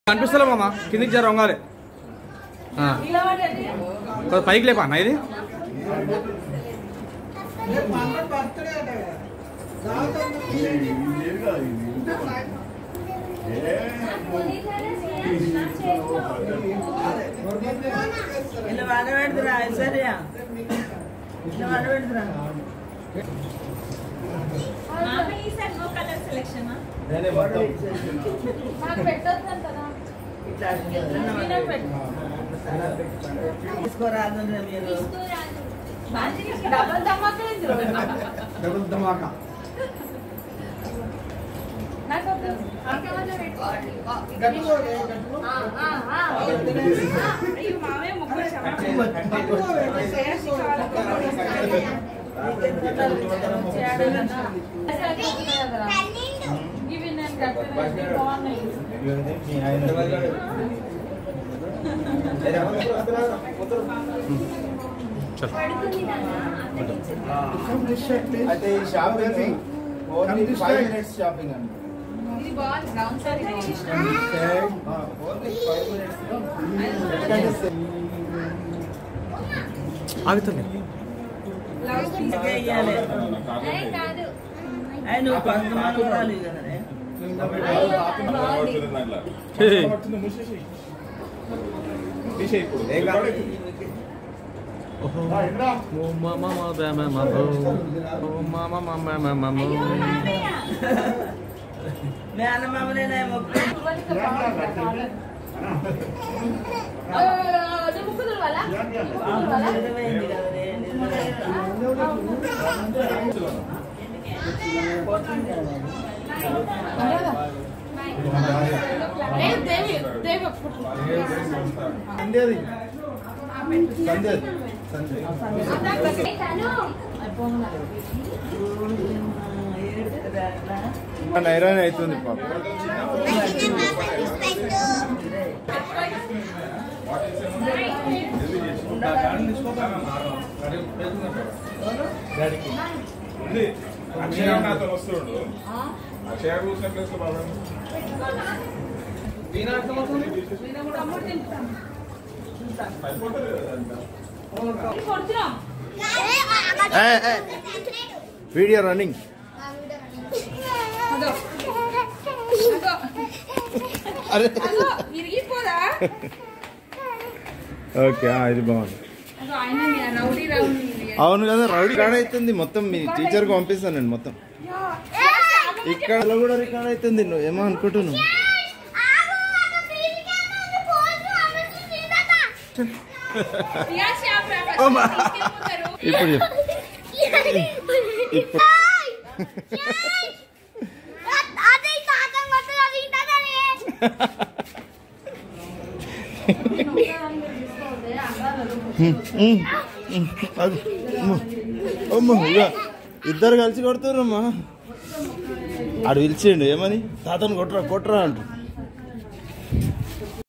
కనిపిస్తలే మామ కిందికి జర వంగాలి ఆ. కొంచెం పైకి లేపా అన్న ఇది ఇలా వడబెడుతురా సరియా ఇలా వడబెడుతురా ఇట్లా తీసుకోరాదు మీరు డబల్ ధమాకా డబుల్ ధమాకా నాకు మామే ముగ్గురు ఇవి నేను కట్టిన బాగున్నాయి అయితే ఈ shopping only five minutes shopping అండి ఇది బాగుంది round sorry only five minutes ఆగుతుంది ఇయ్యాలి కాదు అయి నువ్వు కొంతమంది ఉండాలి కదనే మేనమామనేనా మొక్కు ముక్కుదురు వాళ్ళ నిజమైంది కదనే లేదు దేవి దేవి సంధ్యది సంధ్యది సంధ్య నైరాన్ అవుతుంది పాప అక్షయ నాతో వస్తుండు అక్షయ కూర్చున్న ప్లేస్ లో బాగా కొడుతున్నాం వీడియో రన్నింగ్ అదో అదో అరే అదో విరిగిపోదా ఓకే ఇది బాగుంది అదో ఆయన రౌడీ రౌడీ అవును కదా రౌడీ రికార్డ్ అవుతుంది మొత్తం మీ టీచర్కి పంపిస్తాను నేను మొత్తం ఇక్కడ కూడా రికార్డ్ అవుతుంది నువ్వు ఏమో అనుకుంటున్నావు ఇప్పుడు చెప్పు. ఇప్పుడు అది అమ్మ. అమ్మ ఇక ఇద్దరు కలిసి కొడుతున్నారమ్మా ఆడు పిలిచిండు ఏమని తాతను కొట్టరా కొట్టరా అంటు